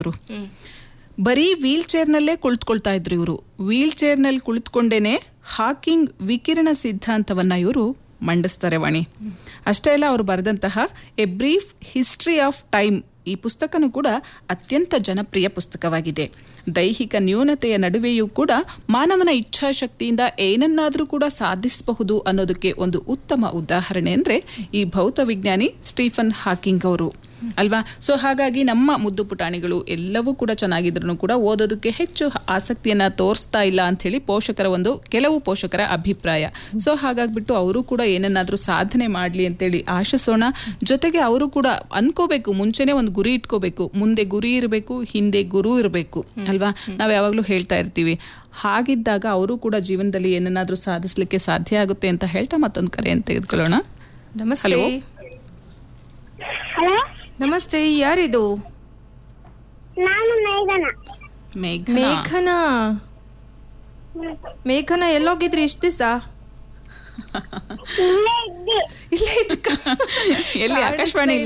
ಅವರು ಬರೀ ವೀಲ್ ಚೇರ್ನಲ್ಲೇ ಕುಳಿತುಕೊಳ್ತಾ ಇದ್ರು ಇವರು ವೀಲ್ ಚೇರ್ನಲ್ಲಿ ಕುಳಿತುಕೊಂಡೇನೆ ಹಾಕಿಂಗ್ ವಿಕಿರಣ ಸಿದ್ಧಾಂತವನ್ನ ಇವರು ಮಂಡಿಸ್ತಾರೆ ವಾಣಿ ಅಷ್ಟೇ ಅಲ್ಲ ಅವರು ಬರೆದಂತಹ a brief history of time ಈ ಪುಸ್ತಕನೂ ಕೂಡ ಅತ್ಯಂತ ಜನಪ್ರಿಯ ಪುಸ್ತಕವಾಗಿದೆ ದೈಹಿಕ ನ್ಯೂನತೆಯ ನಡುವೆಯೂ ಕೂಡ ಮಾನವನ ಇಚ್ಛಾಶಕ್ತಿಯಿಂದ ಏನನ್ನಾದರೂ ಕೂಡ ಸಾಧಿಸಬಹುದು ಅನ್ನೋದಕ್ಕೆ ಒಂದು ಉತ್ತಮ ಉದಾಹರಣೆ ಅಂದರೆ ಈ ಭೌತ ವಿಜ್ಞಾನಿ ಸ್ಟೀಫನ್ ಹಾಕಿಂಗ್ ಅವರು ಅಲ್ವಾ ಸೊ ಹಾಗಾಗಿ ನಮ್ಮ ಮುದ್ದು ಪುಟಾಣಿಗಳು ಎಲ್ಲವೂ ಕೂಡ ಚೆನ್ನಾಗಿದ್ರು ಕೂಡ ಓದೋದಕ್ಕೆ ಹೆಚ್ಚು ಆಸಕ್ತಿಯನ್ನ ತೋರಿಸ್ತಾ ಇಲ್ಲ ಅಂತ ಹೇಳಿ ಪೋಷಕರ ಒಂದು ಕೆಲವು ಪೋಷಕರ ಅಭಿಪ್ರಾಯ ಸೊ ಹಾಗಾಗ್ಬಿಟ್ಟು ಅವರು ಕೂಡ ಏನನ್ನಾದ್ರೂ ಸಾಧನೆ ಮಾಡ್ಲಿ ಅಂತೇಳಿ ಆಶಿಸೋಣ ಜೊತೆಗೆ ಅವರು ಕೂಡ ಅನ್ಕೋಬೇಕು ಮುಂಚೆನೆ ಒಂದು ಗುರಿ ಇಟ್ಕೋಬೇಕು ಮುಂದೆ ಗುರಿ ಇರಬೇಕು ಹಿಂದೆ ಗುರು ಇರಬೇಕು ಅಲ್ವಾ ನಾವ್ ಯಾವಾಗ್ಲೂ ಹೇಳ್ತಾ ಇರ್ತೀವಿ ಹಾಗಿದ್ದಾಗ ಅವರು ಕೂಡ ಜೀವನದಲ್ಲಿ ಏನನ್ನಾದ್ರೂ ಸಾಧಿಸ್ಲಿಕ್ಕೆ ಸಾಧ್ಯ ಆಗುತ್ತೆ ಅಂತ ಹೇಳ್ತಾ ಮತ್ತೊಂದು ಕರೆಯನ್ನು ತೆಗೆದುಕೊಳ್ಳೋಣ ನಮಸ್ತೆ Hello. ಹಲೋ ನಮಸ್ತೆ ಯಾರಿದು ನಾನು ಮೇಘನ ಮೇಘನಾ ಮೇಘನಾ ಮೇಘನ ಎಲ್ಲೋಗಿದ್ರಿ ಇಷ್ಟ ದಿವಸ ಇಲ್ಲೇ ಇದ್ದೆ ಇಲ್ಲೇ ಇದ್ಕ ಎಲ್ಲಿ ಆಕಾಶವಾಣಿ